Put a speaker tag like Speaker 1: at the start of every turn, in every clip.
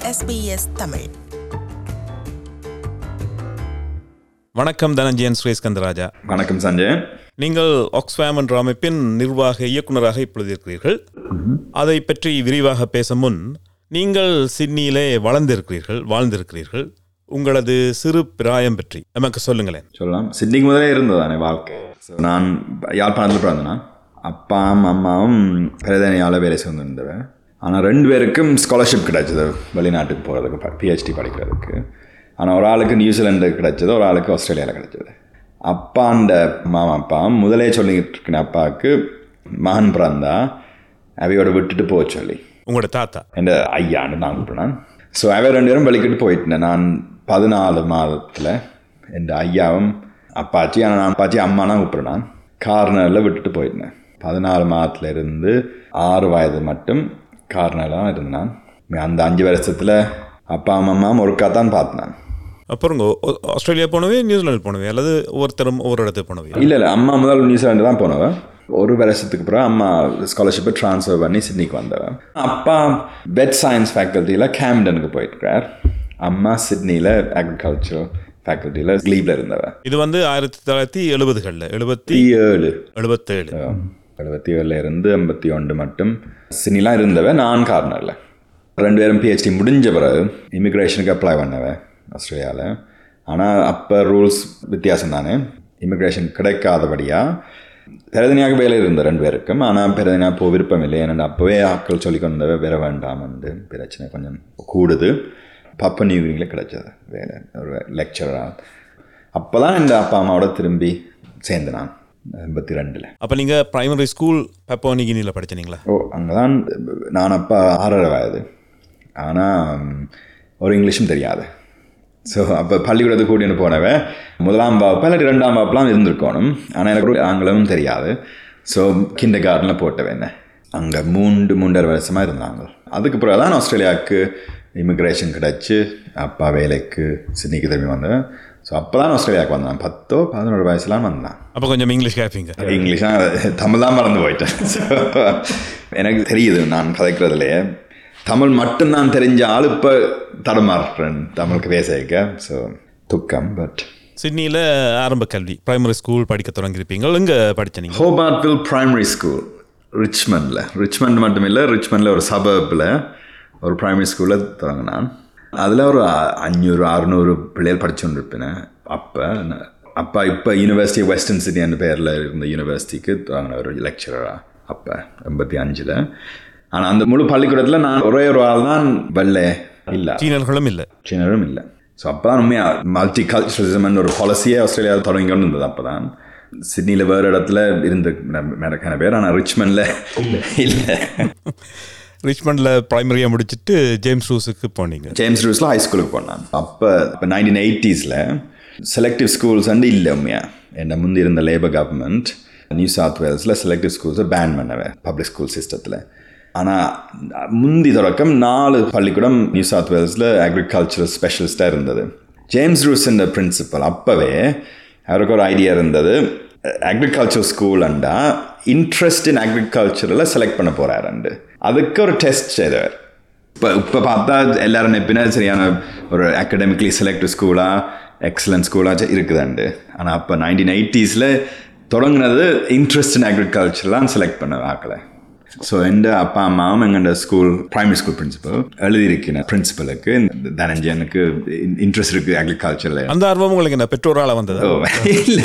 Speaker 1: SBS Tamil
Speaker 2: வணக்கம் தனஞ்சயன் ஸ்ரீஸ்கந்தராஜா
Speaker 3: வணக்கம் சஞ்சய்
Speaker 2: நீங்கள் ஆக்ஸ்ஃபேம் என்ற அமைப்பின் நிர்வாக இயக்குனராக இப்பொழுது இருக்கிறீர்கள் அதை பற்றி விரிவாக பேச முன் நீங்கள் சிட்னியிலே வளர்ந்திருக்கிறீர்கள் வாழ்ந்திருக்கிறீர்கள் உங்களது சிறு பிராயம் பற்றி நமக்கு சொல்லுங்களேன்
Speaker 3: சொல்லலாம் சிட்னிக்கு முதலே இருந்ததானே வாழ்க்கை ஸோ நான் யாழ்ப்பாணத்தில் பிறந்தேனா அப்பாவும் அம்மாவும் பிரதனையால் வேலை சேர்ந்துருந்தவன் ஆனால் ரெண்டு பேருக்கும் ஸ்காலர்ஷிப் கிடைச்சது வெளிநாட்டுக்கு போகிறதுக்கு பிஹெச்டி படிக்கிறதுக்கு ஆனால் ஒரு ஆளுக்கு நியூசிலாண்டு கிடைச்சது ஒரு ஆளுக்கு ஆஸ்திரேலியாவில் கிடைச்சது அப்பாண்ட மாமா அப்பா முதலே சொல்லிக்கிட்டு இருக்கேன் அப்பாவுக்கு மகன் பிறந்தா அவையோட விட்டுட்டு போக சொல்லி
Speaker 2: உங்களோட தாத்தா
Speaker 3: என் ஐயான்னு நான் கூப்பிட்றேன் ஸோ அவன் ரெண்டு பேரும் வெளிக்கிட்டு போயிட்டேன் நான் பதினாலு மாதத்தில் என் ஐயாவும் அப்பாச்சி ஆனால் நான் அப்பாச்சி அம்மானா கூப்பிட்றேன் கார்னரில் விட்டுட்டு போயிட்டேன் பதினாலு மாதத்துல இருந்து ஆறு வயது மட்டும் கார்னரில் தான் இருந்தேன் அந்த அஞ்சு வருஷத்தில் அப்பா அம்மா ஒருக்கா தான் பார்த்தேன்
Speaker 2: அப்புறம் உங்க ஆ- ஆஸ்திரேலியா போனவே நியூசிலாந்து போனவே அல்லது ஒவ்வொருத்தரும் ஒவ்வொரு இடத்துக்கு போனவே
Speaker 3: இல்லை இல்லை அம்மா முதல் நியூசிலாண்டு தான் போனவன் ஒரு வருஷத்துக்கு அப்புறம் அம்மா ஸ்காலர்ஷிப்பை ட்ரான்ஸ்ஃபர் பண்ணி சிட்னிக்கு வந்தவன் அப்பா பெட் சயின்ஸ் ஃபேக்கல்ட்டியில் கேம்டனுக்கு போயிருக்கிறார் அம்மா சிட்னியில் அக்ரிகல்ச்சர் ஃபேக்கல்ட்டியில் லீவில் இருந்தவன்
Speaker 2: இது வந்து ஆயிரத்தி தொள்ளாயிரத்தி எழுபதுகளில் எழுபத்தி
Speaker 3: ஏழு
Speaker 2: எழுபத்தேழு
Speaker 3: எழுபத்தி ஏழுல இருந்து ஐம்பத்தி ஒன்று மட்டும் சிட்னிலாம் இருந்தவன் நான் கார்னரில் ரெண்டு பேரும் பிஹெச்டி முடிஞ்ச பிறகு இமிக்ரேஷனுக்கு அப்ளை பண்ணவன் ஆஸ்திரேலியாவில் ஆனால் அப்போ ரூல்ஸ் வித்தியாசம் தானே இமிக்ரேஷன் கிடைக்காதபடியாக பிரதனையாக வேலை இருந்த ரெண்டு பேருக்கும் ஆனால் பிரதனையாக போக விருப்பம் இல்லை ஏன்னா அப்போவே ஆட்கள் சொல்லி கொண்டவ வர வேண்டாம்னு பிரச்சனை கொஞ்சம் கூடுது பப்ப நியூகிரியில் கிடைச்சது வேலை ஒரு லெக்சராக அப்போ தான் இந்த அப்பா அம்மாவோட திரும்பி சேர்ந்து நான் எண்பத்தி ரெண்டில்
Speaker 2: அப்போ நீங்கள் பிரைமரி ஸ்கூல் பெப்போனிகினியில் படிச்சீங்களா
Speaker 3: ஓ அங்கே தான் நான் அப்போ ஆறரை வயது ஆனால் ஒரு இங்கிலீஷும் தெரியாது ஸோ அப்போ பள்ளிக்கூடத்துக்கு கூட்டின்னு போனவன் முதலாம் வகுப்பு இல்லாட்டி ரெண்டாம் வகுப்புலாம் இருந்திருக்கணும் ஆனால் எனக்கு ஒரு ஆங்கிலமும் தெரியாது ஸோ கிண்டர் கார்டனில் போட்டவன் என்ன அங்கே மூன்று மூன்றரை வருஷமாக இருந்தாங்க அதுக்கு பிறகு தான் ஆஸ்திரேலியாவுக்கு இமிக்ரேஷன் கிடச்சி அப்பா வேலைக்கு சிட்னிக்கு திரும்பி வந்தேன் ஸோ அப்போ தான் ஆஸ்திரேலியாவுக்கு வந்தான் பத்தோ பதினோரு வயசுலாம் வந்தான்
Speaker 2: அப்போ கொஞ்சம் இங்கிலீஷ் கேட்பீங்க
Speaker 3: இங்கிலீஷா தமிழ் தான் மறந்து போயிட்டேன் So, எனக்கு தெரியுது நான் கதைக்கிறதுலையே தமிழ் மட்டும்தான் தெரிஞ்ச ஆள் இப்போ தடுமாறுறேன் தமிழுக்கு பேச வைக்க ஸோ துக்கம் பட்
Speaker 2: சிட்னியில் ஆரம்ப கல்வி பிரைமரி ஸ்கூல் படிக்க தொடங்கியிருப்பீங்க எங்கே படிச்ச நீங்கள்
Speaker 3: ஹோபார்ட்வில் பிரைமரி ஸ்கூல் ரிச்மண்டில் ரிச்மண்ட் மட்டும் இல்லை ரிச்மண்டில் ஒரு சபர்பில் ஒரு பிரைமரி ஸ்கூலில் தொடங்கினான் அதில் ஒரு அ- அஞ்சூறு அறுநூறு பிள்ளைகள் படிச்சுட்டு அப்போ நான் அப்பா இப்போ யூனிவர்சிட்டி வெஸ்டர்ன் சிட்டி என்ற பேரில் இருந்த யூனிவர்சிட்டிக்கு தொடங்கின ஒரு லெக்சரராக அப்போ எண்பத்தி அஞ்சில் ஆனால் அந்த முழு பள்ளிக்கூடத்தில் நான் ஒரே ஒரு ஆள் தான் வெள்ளை இல்லை
Speaker 2: சீனர்களும் இல்லை
Speaker 3: சீனரும் இல்லை ஸோ அப்போ தான் உண்மையாக மல்டி கல்ச்சரலிசம்னு ஒரு பாலிசியே ஆஸ்திரேலியாவில் தொடங்கி கொண்டு இருந்தது அப்போ தான் சிட்னியில் வேறு இடத்துல இருந்து மேரக்கான பேர் ஆனால் ரிச்மண்டில் இல்லை
Speaker 2: ரிச்மண்டில் பிரைமரியாக முடிச்சுட்டு ஜேம்ஸ் ரூஸுக்கு போனீங்க
Speaker 3: ஜேம்ஸ் ரூஸில் ஹை ஸ்கூலுக்கு போனான் அப்போ இப்போ நைன்டீன் எயிட்டிஸில் செலக்டிவ் ஸ்கூல்ஸ் வந்து இல்லை உண்மையா என்ன முந்தி இருந்த லேபர் கவர்மெண்ட் நியூ சவுத் வேல்ஸில் செலக்டிவ் ஸ்கூல்ஸை பேன் பண்ணவேன் பப்ளிக் ஸ்கூல் சிஸ்டத்தில் ஆனால் முந்தி தொடக்கம் நாலு பள்ளிக்கூடம் நியூ சவுத் வேல்ஸில் அக்ரிகல்ச்சரல் ஸ்பெஷலிஸ்ட்டாக இருந்தது ஜேம்ஸ் ரூஸின் பிரின்சிபல் அப்போவே அவருக்கு ஒரு ஐடியா இருந்தது அக்ரிகல்ச்சர் ஸ்கூல் அண்டா இன்ட்ரெஸ்ட் இன் அக்ரிகல்ச்சரில் செலக்ட் பண்ண போகிறாருண்டு அதுக்கு ஒரு டெஸ்ட் செய்தவர் இப்போ இப்போ பார்த்தா எல்லாரும் நெப்பினா சரியான ஒரு அகடமிக்லி செலக்ட் ஸ்கூலாக எக்ஸலன்ட் ஸ்கூலாக இருக்குதாண்டு ஆனால் அப்போ நைன்டீன் எயிட்டிஸில் தொடங்குனது இன்ட்ரெஸ்ட் இன் அக்ரிகல்ச்சர்லாம் செலக்ட் பண்ண ஆக்கலை ஸோ எந்த அப்பா அம்மாவும் எங்கள்ட ஸ்கூல் பிரைமரி ஸ்கூல் பிரின்சிபல் எழுதியிருக்கிற பிரின்சிபலுக்கு தனஞ்சனுக்கு இன்ட்ரெஸ்ட் இருக்குது அக்ரிகல்ச்சரில்
Speaker 2: அந்த ஆர்வம் உங்களுக்கு என்ன பெற்றோரால் வந்தது
Speaker 3: ஓ இல்லை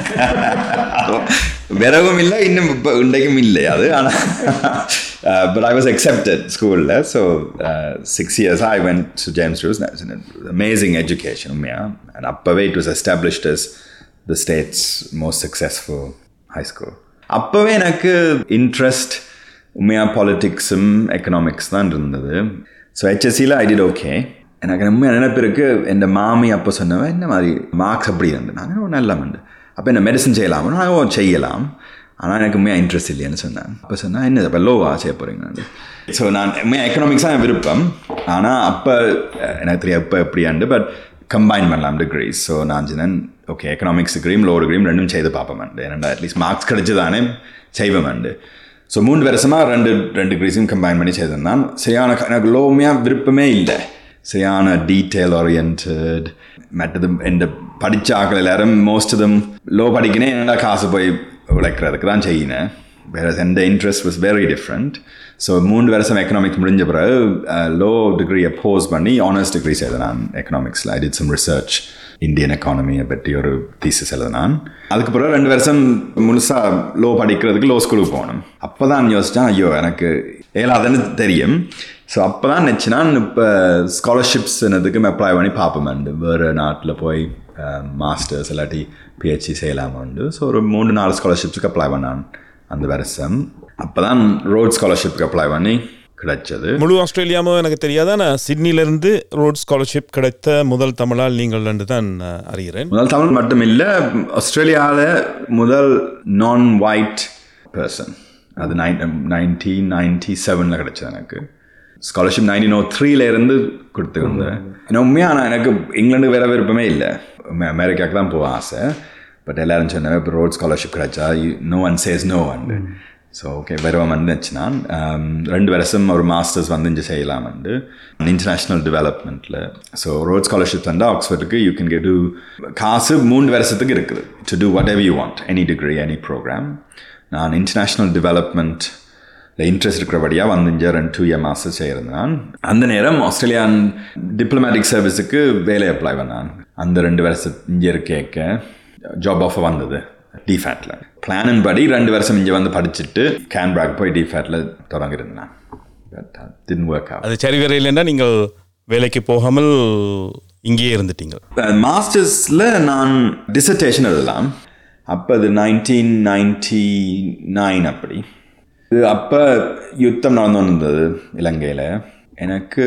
Speaker 3: விரவும் இல்லை இன்னும் இப்போ இன்றைக்கும் இல்லை அது ஆனால் பட் ஐ வாஸ் accepted ஸ்கூலில் so six years I went to James Ruse amazing education உண்மையா அண்ட் அப்போவே it was established as the state's most successful high school அப்போவே எனக்கு இன்ட்ரெஸ்ட் உண்மையாக பாலிட்டிக்ஸும் எக்கனாமிக்ஸ் தான் இருந்தது ஸோ ஹெச்எஸ்சியில் ஐ டிட் ஓகே எனக்கு ரொம்ப நினைப்பு இருக்கு என் மாமி அப்போ சொன்னவன் இந்த மாதிரி மார்க்ஸ் அப்படி இருந்து நாங்கள் நல்ல மண்டு அப்போ என்ன மெடிசன் செய்யலாமா நாங்கள் செய்யலாம் ஆனால் எனக்கு உண்மையாக இன்ட்ரெஸ்ட் இல்லைன்னு சொன்னேன் அப்போ சொன்னேன் என்ன இப்போ லோவா செய்ய போகிறீங்க ஸோ நான் உண்மையாக எக்கனாமிக்ஸ் தான் விருப்பம் ஆனால் அப்போ எனக்கு தெரியும் எப்போ எப்படியாண்டு பட் கம்பைன் பண்ணலாம் டிகிரிஸ் ஸோ நான் சொன்னேன் ஓகே எக்கனாமிக்ஸ் டிகிரியும் லோ டிகிரியும் ரெண்டும் செய்து பார்ப்பேன் ஏன்னா அட்லீஸ்ட் மார்க்ஸ் கிடைச்சி தானே செய்வேன் ஸோ மூணு வருஷமாக ரெண்டு ரெண்டு டிகிரிஸையும் கம்பைன் பண்ணி செய்திருந்தான் சரியான க- எனக்கு லோமையாக விருப்பமே இல்லை சரியான டீட்டெயில் ஓரியன்ட் மற்றது இந்த படித்த ஆக்கள் எல்லாரும் மோஸ்ட் இதும் லோ படிக்கினே என்னடா காசு போய் உழைக்கிறதுக்கு தான் செய்யினேன் வேற எந்த interest was very different so மூணு வருஷம் எக்கனாமிக்ஸ் முடிஞ்ச பிறகு லோ டிகிரியை போஸ் பண்ணி ஆனர்ஸ் டிகிரி செய்தேன் நான் எக்கனாமிக்ஸில் I did some research Indian எக்கானமியை பற்றி ஒரு தீசிஸ் எழுதினான் அதுக்கு பிறகு ரெண்டு வருஷம் முழுசாக லோ படிக்கிறதுக்கு லோ ஸ்கூலுக்கு போகணும் அப்போ தான் யோசித்தேன் ஐயோ எனக்கு ஏழாதுன்னு தெரியும் ஸோ அப்போ தான் நினச்சினான் இப்போ ஸ்காலர்ஷிப்ஸ் என்னதுக்கு அப்ளை பண்ணி பார்ப்போமேண்டு வேறு நாட்டில் போய் மாஸ்டர்ஸ் இல்லாட்டி பிஹெச்டி செய்யலாமாண்டு ஸோ ஒரு மூணு நாலு ஸ்காலர்ஷிப்ஸுக்கு அப்ளை பண்ணான் அந்த வருஷம் அப்போ தான் ரோட் ஸ்காலர்ஷிப்க்கு அப்ளை பண்ணி கிடைச்சது
Speaker 2: முழு ஆஸ்திரேலியாவும் எனக்கு தெரியாது ஆனால் சிட்னியிலிருந்து ரோட் ஸ்காலர்ஷிப் கிடைத்த முதல் தமிழால் நீங்கள் என்று தான் அஹ், அறிகிறேன்
Speaker 3: முதல் தமிழ் மட்டும் இல்லை ஆஸ்திரேலியாவில் முதல் நான் ஒயிட் பர்சன் அது நைன் நைன்டீன் நைன்டி செவனில் கிடைச்சது எனக்கு ஸ்காலர்ஷிப் நைன்டீன் ஓ த்ரீலேருந்து கொடுத்துருந்தேன் ஏன்னா உண்மையாக நான் எனக்கு இங்கிலாந்து வேற விருப்பமே இல்லை அமெ- அமெரிக்காவுக்கு தான் போக ஆசை பட் எல்லாரும் சொன்னாங்க இப்போ ரோட் ஸ்காலர்ஷிப் கிடைச்சா no one says no one so okay வருவம் வந்துச்சுன்னா ரெண்டு வருஷம் ஒரு மாஸ்டர்ஸ் வந்து இங்கே செய்யலாமண்டு இன்டர்நேஷ்னல் டெவலப்மெண்ட்டில் ஸோ ரோட் ஸ்காலர்ஷிப் வந்து ஆக்ஸ்ஃபோர்டுக்கு யூ கேன் கெட் காசு மூணு வருஷத்துக்கு இருக்குது to do whatever you want any degree any programme நான் இன்டர்நேஷ்னல் டெவலப்மெண்ட் இன்ட்ரெஸ்ட் இருக்கிறபடியாக வந்து இங்கே ரெண்டு டூ இயர் மாஸ்டர் செய்கிறேன் அந்த நேரம் ஆஸ்திரேலியான் டிப்ளமேட்டிக் சர்வீஸுக்கு வேலை அப்ளை பண்ணான் அந்த ரெண்டு வருஷம் இங்கே இருக்கேக்க ஜாப் ஆஃபர் வந்தது டிஃபேட்டில் பிளானின் படி ரெண்டு வருஷம் இங்கே வந்து படிச்சுட்டு கேன்பராக் போய் டிஃபேட்டில் தொடங்கியிருந்தேன் பட் didn't ஒர்க் ஆகும்
Speaker 2: அது சரி வரையில்லைன்னா நீங்கள் வேலைக்கு போகாமல் இங்கேயே இருந்துட்டீங்க
Speaker 3: மாஸ்டர்ஸில் நான் டிசர்டேஷன் எழுதலாம் அப்போ அது நைன்டீன் நைன்டி நைன் அப்படி இது அப்போ யுத்தம் நடந்து வந்தது இலங்கையில் எனக்கு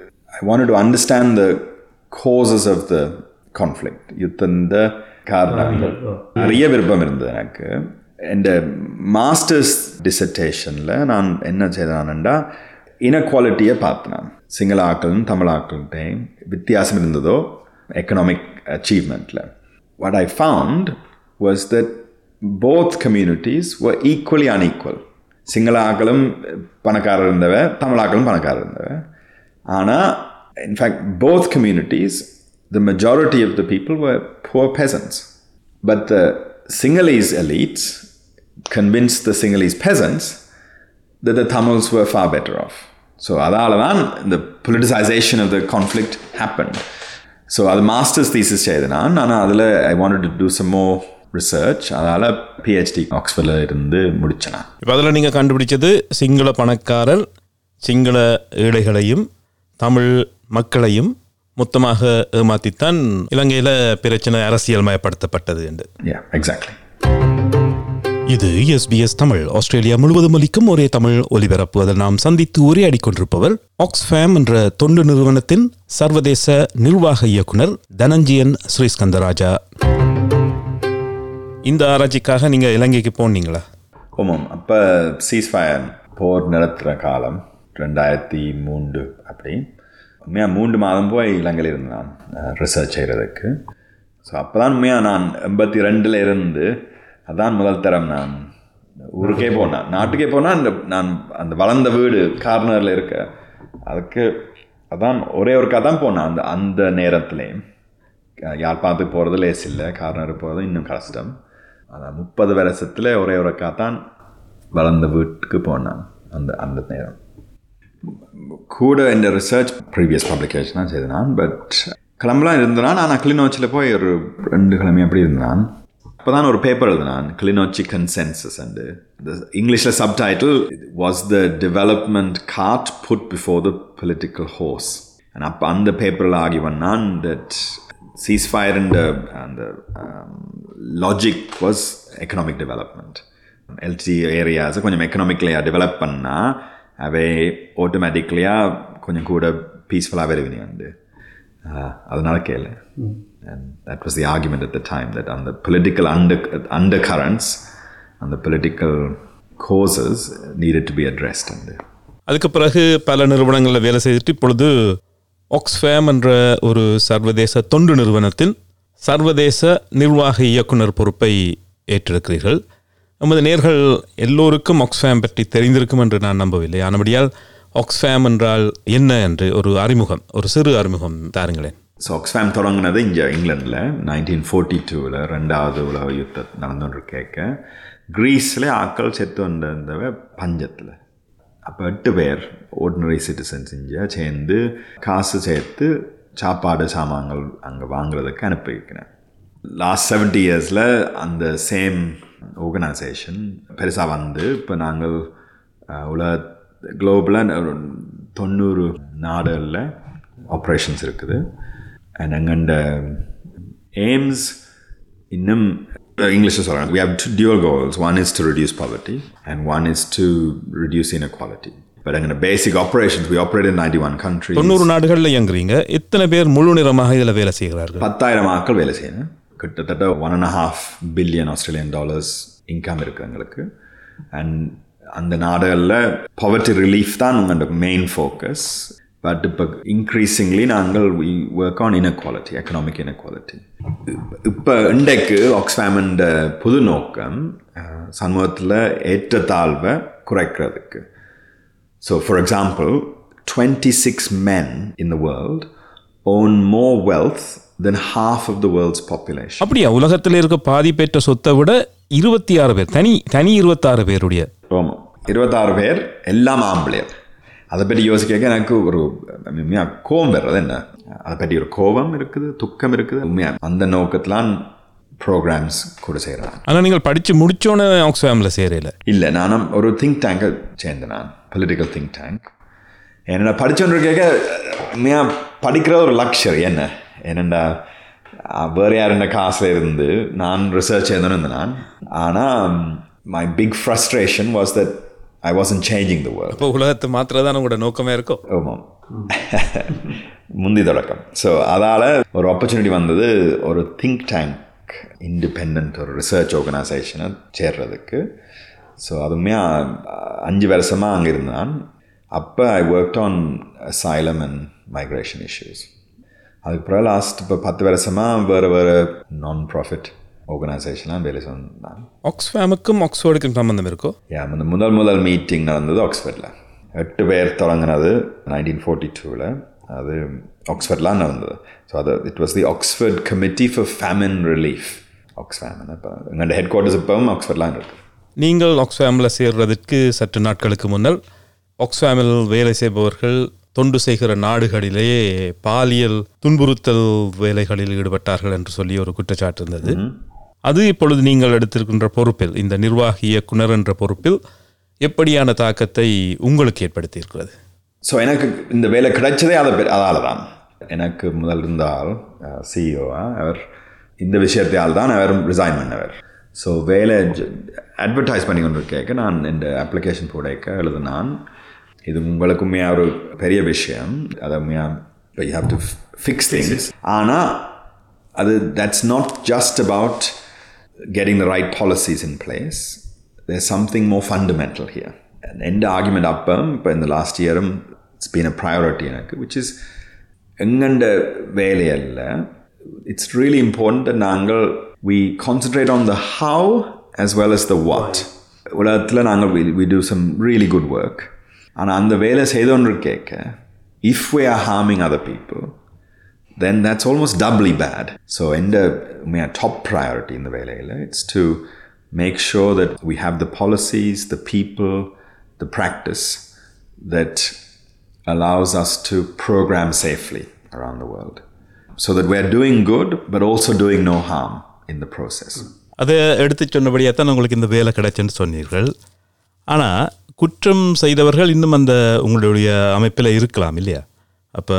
Speaker 3: I want to understand the causes of the conflict யுத்தந்த காரணங்கள் நிறைய விருப்பம் இருந்தது எனக்கு இந்த மாஸ்டர்ஸ் டிசர்டேஷனில் நான் என்ன செய்தானேன்டா இனக்குவாலிட்டியை பார்த்தேன் சிங்கள ஆக்களும் தமிழ் ஆக்கள்கிட்டையும் வித்தியாசம் இருந்ததோ எக்கனாமிக் அச்சீவ்மெண்ட்டில் what I found was that both communities were equally unequal Sinhala ஆக்களும் பணக்காரர் இருந்தவ தமிழ் ஆக்களும் பணக்காரர் இருந்தவ ஆனால் in fact both communities the majority of the people were poor peasants. But the Sinhalese elites convinced the Sinhalese peasants that the Tamils were far better off. So அதால தான் the politicization of the conflict happened. So அது masters thesis செய்தேன் நான் ஆனால் அதில் I wanted to do some more research அதனால் PhD ஆக்ஸ்ஃபோர்டில் இருந்து முடிச்சேன் நான்
Speaker 2: இப்போ அதில் நீங்கள் கண்டுபிடிச்சது சிங்கள பணக்காரர் சிங்கள ஏழைகளையும் தமிழ் மக்களையும் மொத்தமாக ஏமாத்தித்தான் இலங்கையில் பிரச்சனை அரசியல் மயப்படுத்தப்பட்டது என்று
Speaker 3: யா எக்ஸாக்ட்லி
Speaker 2: இது எஸ்பிஎஸ் தமிழ் ஆஸ்திரேலியா முழுவதும் அளிக்கும் ஒரே தமிழ் ஒலிபரப்பு அதில் நாம் சந்தித்து உரையாடிக் கொண்டிருப்பவர் ஆக்ஸ்ஃபேம் என்ற தொண்டு நிறுவனத்தின் சர்வதேச நிர்வாக இயக்குனர் தனஞ்சியன் ஸ்ரீஸ்கந்தராஜா இந்த ஆராய்ச்சிக்காக நீங்கள் இலங்கைக்கு போனீங்களா
Speaker 3: ஆமாம் அப்போ சீஸ்ஃபயர் போர் நடத்துகிற காலம் ரெண்டாயிரத்தி மூன்று அப்படி உண்மையாக மூன்று மாதம் போய் இலங்கையில் இருந்தான் ரிசர்ச் செய்கிறதுக்கு ஸோ அப்போ தான் உண்மையாக நான் எண்பத்தி ரெண்டில் இருந்து அதான் முதல் தரம் நான் ஊருக்கே போனேன் நாட்டுக்கே போனால் அந்த நான் அந்த வளர்ந்த வீடு கார்னரில் இருக்க அதுக்கு அதான் ஒரே ஒருக்கா தான் போனேன் அந்த அந்த நேரத்துலேயும் யாழ்ப்பாணத்துக்கு போகிறது லேஸ் இல்லை கார்னர் போகிறது இன்னும் கஷ்டம் அதான் முப்பது வருஷத்தில் ஒரே ஒருக்கா தான் வளர்ந்த வீட்டுக்கு போனேன் அந்த அந்த நேரம் கூட இந்த ரிசர்ச் ப்ரீவியஸ் பப்ளிகேஷனாக செய்தான் பட் கிளம்பலாம் இருந்தான் நான் கிளிநொச்சியில் போய் ஒரு ரெண்டு கிழமை அப்படி இருந்தான் அப்போ தான் ஒரு பேப்பர் எழுதினான் கிளிநொச்சி கன்சென்சஸ் அண்டு இங்கிலீஷில் subtitle was the development cart put before the political horse அப்போ அந்த பேப்பரில் ஆகி வந்தான் தட் சீஸ்ஃபயர் இந்த அந்த logic was economic development LT ஏரியாஸை கொஞ்சம் எக்கனாமிக்லையாக டெவலப் பண்ணால் அவை ஆட்டோமேட்டிக்லியாக கொஞ்சம் கூட பீஸ்ஃபுல்லாக வருவினி வந்து அதனால கேளு and that was the argument at the time that on the political under undercurrents and the political causes needed to be addressed and
Speaker 2: அதுக்கு பிறகு பல நிறுவனங்களில் வேலை செய்துட்டு இப்பொழுது ஆக்ஸ்ஃபேம் என்ற ஒரு சர்வதேச தொண்டு நிறுவனத்தின் சர்வதேச நிர்வாக இயக்குனர் பொறுப்பை ஏற்றிருக்கிறீர்கள் நமது நேர்கள் எல்லோருக்கும் ஆக்ஸ்ஃபேம் பற்றி தெரிந்திருக்கும் என்று நான் நம்பவில்லை ஆனபடியால் ஆக்ஸ்ஃபேம் என்றால் என்ன என்று ஒரு அறிமுகம் ஒரு சிறு அறிமுகம் தாருங்களேன்
Speaker 3: ஸோ ஆக்ஸ்ஃபேம் தொடங்கினது இங்கே இங்கிலாண்டில் நைன்டீன் ஃபோர்ட்டி டூவில் ரெண்டாவது உலக யுத்தம் நடந்துட்டு கேட்க கிரீஸில் ஆக்கள் செத்து வந்திருந்தவ பஞ்சத்தில் அப்போ எட்டு பேர் ஆர்டினரி சிட்டிசன்ஸ் இங்கே சேர்ந்து காசு சேர்த்து சாப்பாடு சாமான்கள் அங்கே வாங்குறதுக்கு அனுப்பி வைக்கிறேன் லாஸ்ட் செவன்ட்டி இயர்ஸில் அந்த சேம் ஆர்கனைசேஷன் பெருசாக வந்து இப்போ நாங்கள் அஹ், உலக குளோபலில் தொண்ணூறு நாடுகளில் ஆப்ரேஷன்ஸ் இருக்குது அண்ட் எங்கண்ட எய்ம்ஸ் இன்னும் இங்கிலீஷில் சொல்கிறாங்க we have two dual goals one is to reduce poverty and one is to reduce inequality but எங்கட basic operations we operate in 91 countries
Speaker 2: தொண்ணூறு நாடுகளில் இயங்குறீங்க எத்தனை பேர் முழு நிறமாக இதில் வேலை செய்கிறார்கள்
Speaker 3: பத்தாயிரம் ஆட்கள் வேலை செய்யணும் கிட்டத்தட்ட one and half billion Australian dollars income இருக்குது எங்களுக்கு அண்ட் அந்த நாடுகளில் poverty ரிலீஃப் தான் உங்களோட மெயின் ஃபோக்கஸ் பட் இப்போ இன்க்ரீசிங்லி நாங்கள் we work on inequality economic inequality இப்போ இன்றைக்கு ஆக்ஸ்ஃபேமண்ட புது நோக்கம் அஹ், சமூகத்தில் ஏற்றத்தாழ்வை குறைக்கிறதுக்கு So, for example, 26 men in the world own more wealth than half of the world's population.
Speaker 2: அப்படியா உலகத்தில் இருக்க பாதி பெற்ற சொத்தை விட இருபத்தி ஆறு பேர் தனி தனி இருபத்தாறு பேருடைய
Speaker 3: ஆமாம் இருபத்தாறு பேர் எல்லாம் ஆம்பளையர் அதை பற்றி யோசிக்க எனக்கு ஒரு உண்மையாக கோபம் வர்றது என்ன அதை பற்றி ஒரு கோபம் இருக்குது துக்கம் இருக்குது உண்மையாக அந்த நோக்கத்திலான் ப்ரோக்ராம்ஸ் கூட செய்கிறேன்
Speaker 2: ஆனால் நீங்கள் படித்து முடிச்சோன்னே ஆக்ஸ்ஃபேமில் சேரையில்
Speaker 3: இல்லை நானும் ஒரு திங்க் டேங்கை சேர்ந்தேன் நான் பொலிட்டிக்கல் திங்க் டேங்க் என்னோட படித்தோன்னு கேட்க உண்மையாக படிக்கிற ஒரு லக்ஷரி என்ன என்னென்னா வேறு யாருண்ட காசில் இருந்து நான் ரிசர்ச் எழுதணும் இருந்தேன் நான் ஆனால் my big frustration was that I wasn't changing the world
Speaker 2: இப்போ உலகத்தை மாத்திரதான் உங்களோட நோக்கமே இருக்கும்
Speaker 3: ஆமாம் முந்தி தொடக்கம் ஸோ அதால் ஒரு ஆப்பர்ச்சுனிட்டி வந்தது ஒரு திங்க் டேங்க் இண்டிபெண்ட் ஒரு ரிசர்ச் ஆர்கனைசேஷனை சேர்றதுக்கு ஸோ அதுவுமே அஞ்சு வருஷமாக அங்கே இருந்தான் அப்போ I work on asylum and migration issues அதுக்கு பிறகு லாஸ்ட் இப்போ பத்து வருஷமாக வேறு வேறு நான் ப்ராஃபிட் ஆர்கனைசேஷனாக வேலை சொன்னான்
Speaker 2: ஆக்ஸ்ஃபேமுக்கும் ஆக்ஸ்ஃபோர்டுக்கும் சம்பந்தம் இருக்கோ
Speaker 3: யா அந்த முதல் முதல் மீட்டிங் நடந்தது ஆக்ஸ்ஃபர்டில் எட்டு பேர் தொடங்கினது நைன்டீன் ஃபோர்ட்டி டூவில் அது ஆக்ஸ்ஃபர்ட்லாம் நடந்தது ஸோ அது it was the Oxford committee for famine relief ஆக்ஸ்ஃபேமன் இப்போ எங்களோட ஹெட் குவார்ட்டர்ஸ் இப்போவும் ஆக்ஸ்ஃபர்ட்லாம் இருக்குது
Speaker 2: நீங்கள் ஆக்ஸ்ஃபேமில் சேர்றதுக்கு சற்று நாட்களுக்கு முன்னர் ஆக்ஸ்ஃபேமில் வேலை செய்பவர்கள் தொண்டு செய்கிற நாடுகளிலே பாலியல் துன்புறுத்தல் வேலைகளில் ஈடுபட்டார்கள் என்று சொல்லி ஒரு குற்றச்சாட்டு இருந்தது அது இப்பொழுது நீங்கள் எடுத்திருக்கின்ற பொறுப்பில் இந்த நிர்வாகி இயக்குனர் என்ற பொறுப்பில் எப்படியான தாக்கத்தை உங்களுக்கு ஏற்படுத்தியிருக்கிறது
Speaker 3: ஸோ எனக்கு இந்த வேலை கிடைச்சதே அதை அதால் தான் எனக்கு முதல் இருந்த ஆள் சிஇஓவா அவர் இந்த விஷயத்தால் தான் அவர் ரிசைன் பண்ணவர் ஸோ வேலை அட்வர்டைஸ் பண்ணி கொண்டு கேட்க நான் இந்த அப்ளிகேஷன் போடைக்க எழுதினான் இது உங்களுக்குமே ஒரு பெரிய விஷயம் அதை you have to fix things ஆனால் அது that's not just about getting the right policies in place. There's something more fundamental here. And end argument up இப்போ இந்த லாஸ்ட் இயரும் இட்ஸ் பீன் அ ப்ரையாரிட்டி எனக்கு விச் இஸ் எங்கண்ட வேலையல்ல it's really important நாங்கள் we concentrate on the how as well as the what உலகத்தில் நாங்கள் we we do some really good work ஆனால் அந்த வேலை செய்தோன்று கேட்க if we are harming other people then that's almost doubly bad. So, in the my top priority in the Velayla, it's to make sure that we have the policies, the people, the practice that allows us to program safely around the world. So that we're doing good, but also doing no harm in the process.
Speaker 2: அதை எடுத்து சொன்னபடியாக தான் உங்களுக்கு இந்த வேலை கிடைச்சுன்னு சொன்னீர்கள் ஆனால் குற்றம் செய்தவர்கள் இன்னும் அந்த உங்களுடைய அமைப்பில் இருக்கலாம் இல்லையா அப்போ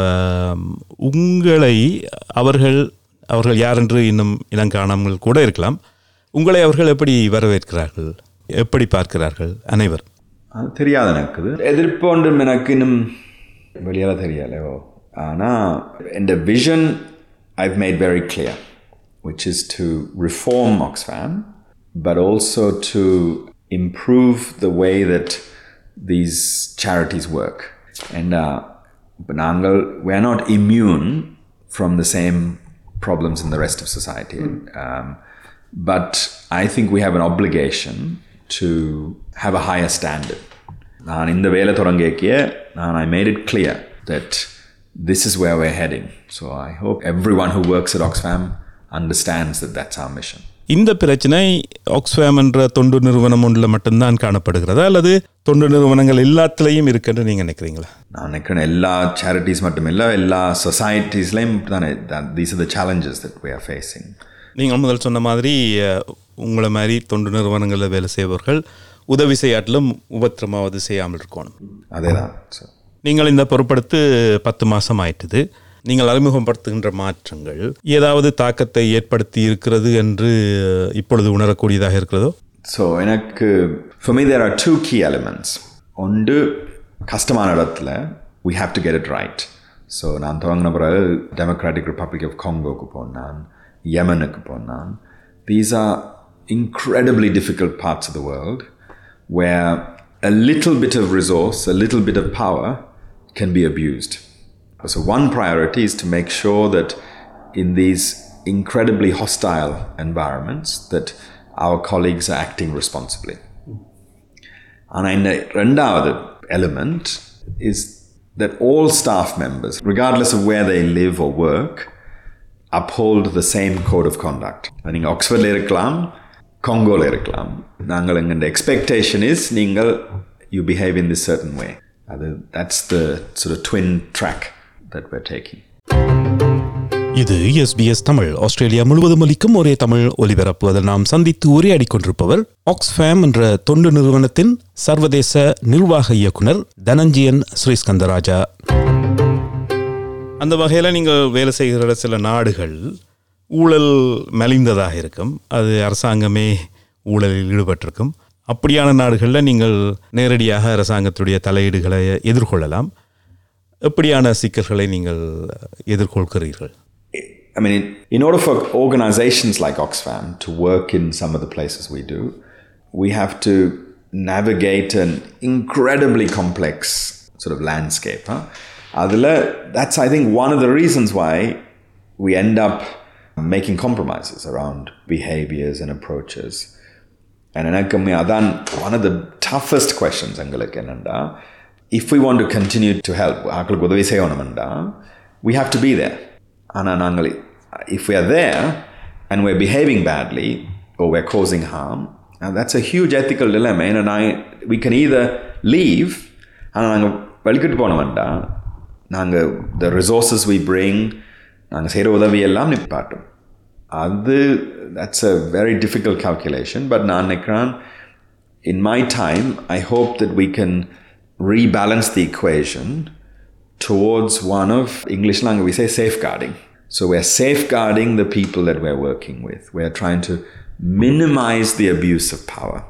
Speaker 2: உங்களை அவர்கள் அவர்கள் யார் என்று இன்னும் இனம் காணாமல் கூட இருக்கலாம் உங்களை அவர்கள் எப்படி வரவேற்கிறார்கள் எப்படி பார்க்கிறார்கள் அனைவர்
Speaker 3: அது தெரியாது எனக்கு எதிர்ப்பு ஒன்றும் எனக்கு இன்னும் வெளியால் தெரியலையோ ஆனால் இந்த vision I've made very clear which is to reform Oxfam, but also to improve the way that these charities work. And uh, Nangal, we're not immune from the same problems in the rest of society. Um, but I think we have an obligation to have a higher standard. நான் இந்த வேலை தொடங்கிய நான் I made it clear that this is where where heading so I hope everyone who works at Oxfam understands that that's our mission
Speaker 2: இந்த பிரச்சனை Oxfam என்ற தொண்டு நிறுவனம் ஒன்றில் மட்டும்தான் காணப்படுகிறதா அல்லது தொண்டு நிறுவனங்கள் எல்லாத்துலேயும் இருக்குன்னு நீங்கள் நினைக்கிறீங்களா
Speaker 3: நான் நினைக்கிறேன் எல்லா சேரிட்டிஸ் மட்டும் இல்லை எல்லா சொசைட்டிஸ்லையும் தானே these are the challenges that we are facing
Speaker 2: நீங்கள் முதல் சொன்ன மாதிரி அஹ், உங்களை மாதிரி தொண்டு நிறுவனங்களில் வேலை செய்பவர்கள் உதவி செய்யாட்டிலும் உபத்திரமாவது செய்யாமல் இருக்கணும்
Speaker 3: அதே தான் ஸோ
Speaker 2: நீங்கள் இந்த பொறுப்படுத்து பத்து மாதம் ஆயிட்டுது நீங்கள் அறிமுகப்படுத்துகின்ற மாற்றங்கள் ஏதாவது தாக்கத்தை ஏற்படுத்தி இருக்கிறது என்று இப்பொழுது உணரக்கூடியதாக இருக்கிறதோ
Speaker 3: ஸோ எனக்கு for me there are two key elements ஒன்று கஷ்டமான இடத்துல we have to get it right so நான் தொடங்கின பிறகு டெமோக்ராட்டிக் ரிப்பப்ளிக் ஆஃப் காங்கோக்கு போனான் யமனுக்கு போனான் these are incredibly difficult parts of the world where a little bit of resource, a little bit of power can be abused. So, one priority is to make sure that in these incredibly hostile environments that our colleagues are acting responsibly. And இந்த ரெண்டாவது element is that all staff members, regardless of where they live or work, uphold the same code of conduct. நீங்கள் ஆக்ஸ்ஃபோர்டில் இருக்கலாம் காங்கோவில் இருக்கலாம் நாங்கள் எங்கள் expectation is நீங்கள் you behave in this certain way அது that's the sort twin track that we're taking
Speaker 2: இது SBS Tamil Australia முழுவதும் ஒலிக்கும் ஒரே தமிழ் ஒலிபரப்பு அதில் நாம் சந்தித்து உரையாடி கொண்டிருப்பவர் ஆக்ஸ்ஃபேம் என்ற தொண்டு நிறுவனத்தின் சர்வதேச நிர்வாக இயக்குனர் தனஞ்சியன் ஸ்ரீஸ்கந்தராஜா அந்த வகையில் நீங்கள் வேலை செய்கிற சில நாடுகள் ஊழல் மலிந்ததாக இருக்கும் அது அரசாங்கமே ஊழலில் ஈடுபட்டிருக்கும் அப்படியான நாடுகளில் நீங்கள் நேரடியாக அரசாங்கத்துடைய தலையீடுகளை எதிர்கொள்ளலாம் எப்படியான சிக்கல்களை நீங்கள் எதிர்கொள்கிறீர்கள்
Speaker 3: I mean, in, in order for organizations like Oxfam to work in some of the places we do, we have to navigate an incredibly complex sort of landscape. Huh? Adila, that's, I think, one of the reasons why we end up making compromises around behaviors and approaches. And எனக்கு அதான் one of the toughest questions எங்களுக்கு என்னண்டா if we want to continue to help ஆக்களுக்கு உதவி செய்யணும்டா we have to be there ஆனால் நாங்கள் if we are there and we're behaving badly or we're causing harm and that's a huge ethical dilemma ஏன்னா நான் we can either leave ஆனால் நாங்கள் வெளிக்கிட்டு போனோம்டா நாங்கள் the resources we bring நாங்கள் செய்கிற உதவி எல்லாம் நிப்பாட்டும் அது that's a very difficult calculation but நான் நினைக்கிறேன் in my time I hope that we can rebalance the equation towards one of English language we say safeguarding. So we're safeguarding the people that we're working with. We're trying to minimize the abuse of power.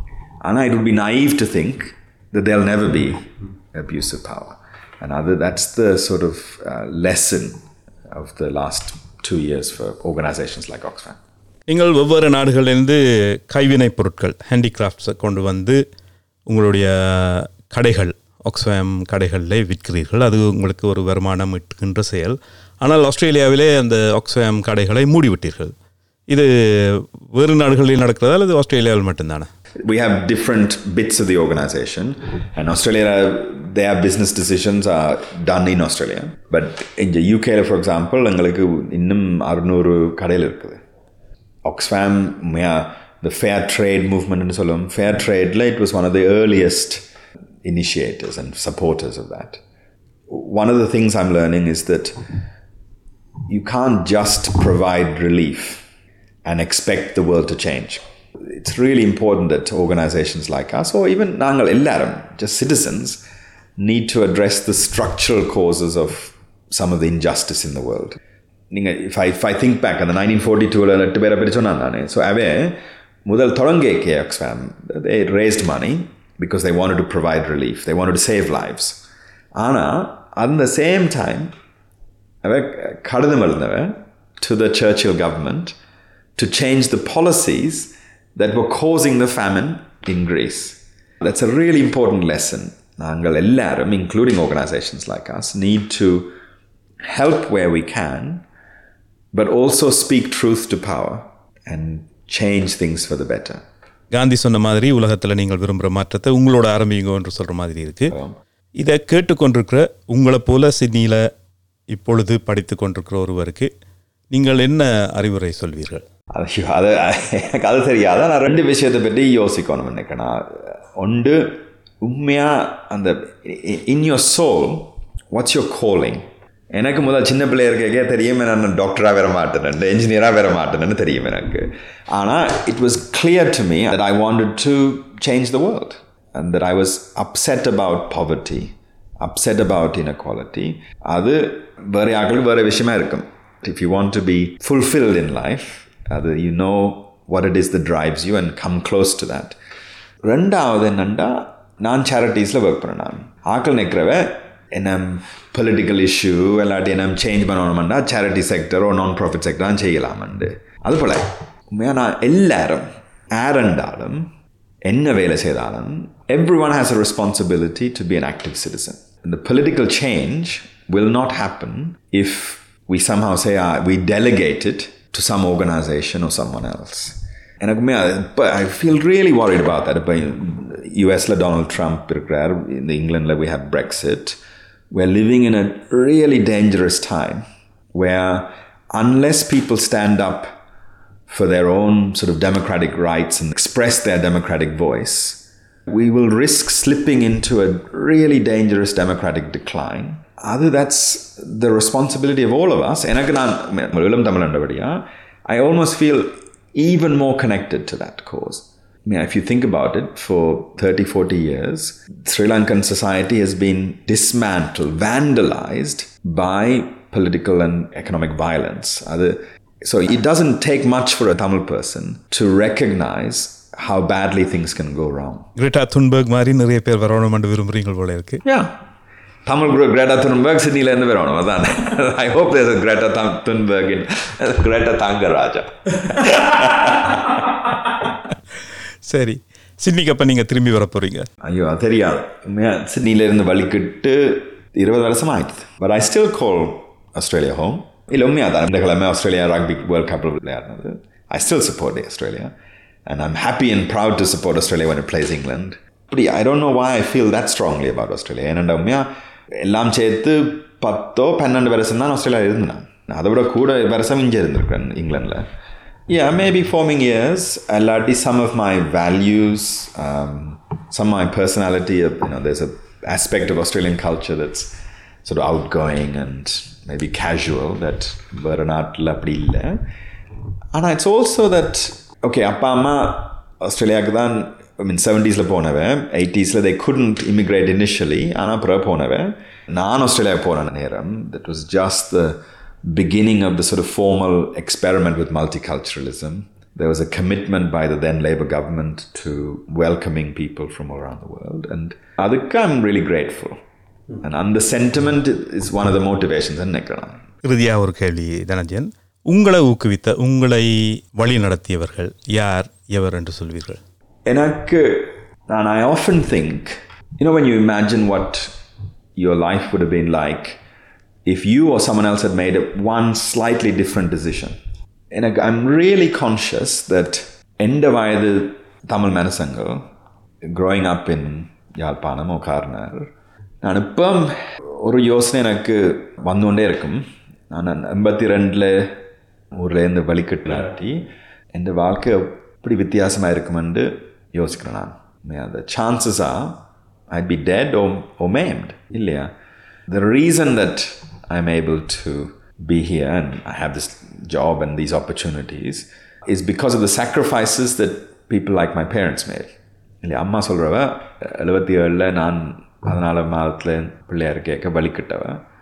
Speaker 3: And it would be naive to think that there'll never be abuse of power. And other, that's the sort of uh, lesson of the last two years for organizations like Oxfam.
Speaker 2: நீங்கள் வெவ்வேறு நாடுகளிலிருந்து கைவினைப் பொருட்கள் ஹேண்டிகிராஃப்ட்ஸை கொண்டு வந்து உங்களுடைய கடைகள் Oxfam கடைகளில் விற்கிறீர்கள் அது உங்களுக்கு ஒரு வருமானம் ஈட்டுகின்ற செயல் ஆனால் ஆஸ்திரேலியாவிலே அந்த ஆக்ஸ்ஃபேம் கடைகளை மூடிவிட்டீர்கள் இது வேறு நாடுகளில் நடக்கிறதா அல்லது ஆஸ்திரேலியாவில் மட்டும்தானே
Speaker 3: we have different bits of the organization and australia their business decisions are done in australia but in the uk for example எங்களுக்கு இன்னும் அறுநூறு கடையில் இருக்குது Oxfam the fair trade movement னு சொல்லுவோம் fair tradeல it was one of the earliest initiators and supporters of that one of the things i'm learning is that you can't just provide relief and expect the world to change it's really important that organizations like us, or even Nangal Illaram, just citizens, need to address the structural causes of some of the injustice in the world. If I, if I think back on the 1942 எட்டு பேரை பற்றி சொன்னான் நான் so அவன் முதல் தொடங்கே கேஎக்ஸ்ஃபேம் they raised money because they wanted to provide relief they wanted to save lives ஆனால் at the same time அவன் கடிதம் எழுந்தவன் to the Churchill government to change the policies that were causing the famine in Greece. That's a really important lesson. நாங்கள் எல்லாரும், including organizations like us, need to help where we can, but also speak truth to power and change things for the better.
Speaker 2: Gandhi சொன்ன மாதிரி உலகத்தில் நீங்கள் விரும்புகிற மாற்றத்தை உங்களோட ஆரம்பிங்க என்று சொல்கிற மாதிரி இருக்குது இதை கேட்டுக்கொண்டிருக்கிற உங்களை போல சிட்னியில் இப்பொழுது படித்து கொண்டிருக்கிற ஒருவருக்கு நீங்கள் என்ன அறிவுரை சொல்வீர்கள்
Speaker 3: அது அது எனக்கு அது தெரியாது நான் ரெண்டு விஷயத்தை பற்றி யோசிக்கணும் நினைக்கிறேன் ஒன்று உண்மையாக அந்த in your soul what's your calling எனக்கு முதல் சின்ன பிள்ளைய இருக்க தெரியும் நான் டாக்டராக வர மாட்டேன் என்ஜினியராக வர மாட்டேன்னு தெரியும் எனக்கு ஆனால் it was clear to me that I wanted to change the world and that I was upset about poverty upset about inequality அது வேறு ஆக்களுக்கு வேறு விஷயமா இருக்கும் if you want to be fulfilled in life அது you know what it is the drives you and come close to that ரெண்டாவது என்னண்டா நான் சேரிட்டிஸில் ஒர்க் பண்ணேன் நான் ஆக்கள் நிற்கிறவ என்ன பொலிட்டிக்கல் இஷ்யூ இல்லாட்டி என்ன சேஞ்ச் பண்ணணும்னா சேரிட்டி செக்டரோ நான் ப்ராஃபிட் செக்டரும் செய்யலாமண்டு அதுபோல் உண்மையாக நான் எல்லாரும் ஆரண்டாலும் என்ன வேலை செய்தாலும் everyone has a responsibility to be an active citizen இந்த political change will not happen if we somehow say uh, we delegate it to some organization or someone else. எனக்குமே இப்போ I feel really worried about that இப்போ யூஎஸில் Donald Trump இருக்கிறார் இந்த இங்கிலாண்டில் we have Brexit we're living in a really dangerous time where unless people stand up for their own sort of democratic rights and express their democratic voice, we will risk slipping into a really dangerous democratic decline. அது that's the responsibility of all of us. எனக்கு நான் இளம் தமிழண்டபடியா I almost feel even more connected to that cause. I mean, if you think about it, for 30, 40 years, Sri Lankan society has been dismantled, vandalized by political and economic violence. So it doesn't take much for a Tamil person to recognize how badly things can go wrong.
Speaker 2: Greta Thunberg மாதிரி நிறைய பேர் வரணும்னு விரும்புறீங்க போல இருக்கு
Speaker 3: Yeah. Tamil group Greta Thunberg சிட்னிலேருந்து வரணும் அதான் I hope there Greta Thunberg in Greta Thangaraja
Speaker 2: சரி சிட்னிக்கு அப்போ நீங்கள் திரும்பி வர போகிறீங்க
Speaker 3: ஐயோ அது தெரியாது உண்மையாக சிட்னிலேருந்து வலிக்கிட்டு இருபது வருஷம் ஆயிடுது but I still call Australia home இல்லை உண்மையாக தான் இந்த கிழமை ஆஸ்திரேலியா ரக்பி வேர்ல்ட் கப்பில் விளையாடினது I still support Australia and I'm happy and proud to support Australia one place England இப்படி I don't know why I feel that strongly about Australia ஏன்னா உண்மையாக எல்லாம் சேர்த்து பத்தோ பன்னெண்டு வருஷம் தான் ஆஸ்திரேலியா இருந்தேன் நான் அதை விட கூட வருஷம் இங்கே இருந்திருக்கேன் இங்கிலாண்டில் Yeah, maybe forming years. Alati, some of my values, um, some of my personality. You know, there's a aspect of Australian culture that's sort of outgoing and maybe casual that Varanatla apdi And it's also that okay, அப்பா அம்மா ஆஸ்திரேலியாவுக்கு தான் ஐ mean செவன்டீஸில் போனவன் எயிட்டிஸில் they couldn't immigrate initially ஆனால் அப்புறம் போனவன் நான் ஆஸ்திரேலியா போன நேரம் that was just the beginning of the sort of formal experiment with multiculturalism. There was a commitment by the then Labour government to welcoming people from around the world. And I'm really grateful. And, and the sentiment is one of the motivations.
Speaker 2: இறுதியாக ஒரு கேள்வி தனஞ்சன் உங்களை ஊக்குவித்த உங்களை வழி நடத்தியவர்கள் யார் எவர் என்று சொல்வீர்கள்
Speaker 3: எனக்கு and I often think, you know, when you imagine what your life would have been like if you or someone else had made a, one slightly different decision. And I'm really conscious that எந்த வயது தமிழ் மனசங்கள் growing up in Yazhpanam ஓ கார்னர் நான் இப்போ ஒரு யோசனை எனக்கு வந்துகொண்டே இருக்கும் நான் எண்பத்தி ரெண்டில் ஊர்லேருந்து வழிகட்டிலாட்டி என் வாழ்க்கை எப்படி வித்தியாசமாக இருக்குமென்று யோசிக்கிறேன் நான் அந்த சான்சஸாக ஐட் பி டெட் ஓ ஓ மேம்ட் இல்லையா the reason that I'm able to be here and I have this job and these opportunities is because of the sacrifices that people like my parents made. இல்லையா அம்மா சொல்கிறவ எழுபத்தி ஏழில் நான் பதினாலு மாதத்தில் பிள்ளையார் கேட்க வலிக்கிட்டவ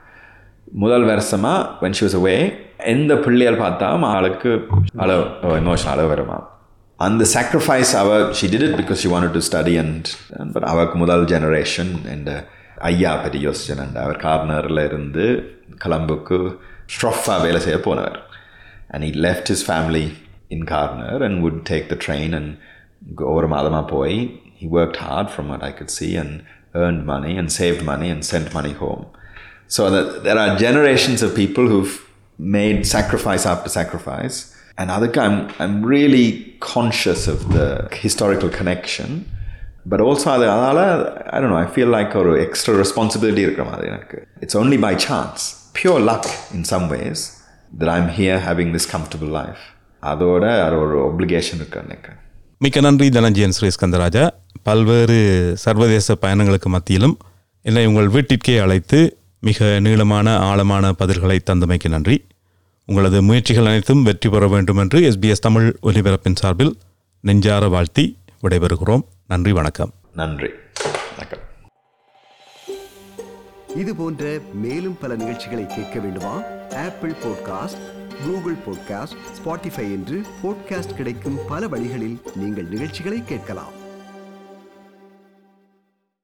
Speaker 3: முதல் வருஷமாக வென் ஷி வாஸ் அவே எந்த பிள்ளையார் பார்த்தா ஆளுக்கு அளவு எமோஷன் அளவு வருமா அந்த சாக்ரிஃபைஸ் அவ she did it because she want to study and but அவருக்கு முதல் ஜெனரேஷன் அண்ட் ஐயா பற்றி யோசிச்சேன் அவர் கார்னரில் இருந்து கலம்புக்கு ஸ்ட்ரஃபாக வேலை செய்ய போனவர் and he left his family in கார்னர் and would take the train and ஒரு மாதமாக போய் he worked hard from what I could see and earned money and saved money and sent money home. So that there are generations of people who've made sacrifice after sacrifice And அதுக்கு I'm, I'm really conscious of the historical connection. But also அது அதால் I don't know, I feel like ஒரு extra responsibility இருக்கிற மாதிரி எனக்கு It's only by chance, pure luck in some ways that I'm here having this comfortable life. அதோட அது ஒரு obligation இருக்கு எனக்கு
Speaker 2: மிக்க நன்றி தனஞ்சயன் ஸ்ரீஸ்கந்தராஜா பல்வேறு சர்வதேச பயணங்களுக்கு மத்தியிலும் என்னை உங்கள் வீட்டிற்கே அழைத்து மிக நீளமான ஆழமான பதில்களை தந்தமைக்கு நன்றி உங்களது முயற்சிகள் அனைத்தும் வெற்றி பெற வேண்டும் என்று எஸ்பிஎஸ் தமிழ் ஒலிபரப்பின் சார்பில் நெஞ்சார வாழ்த்தி விடைபெறுகிறோம் நன்றி வணக்கம்
Speaker 3: நன்றி வணக்கம்
Speaker 1: இது போன்ற மேலும் பல நிகழ்ச்சிகளை கேட்க வேண்டுமா Apple podcast Google podcast Spotify என்று பாட்காஸ்ட் கிடைக்கும் பல வழிகளில் நீங்கள் நிகழ்ச்சிகளை கேட்கலாம்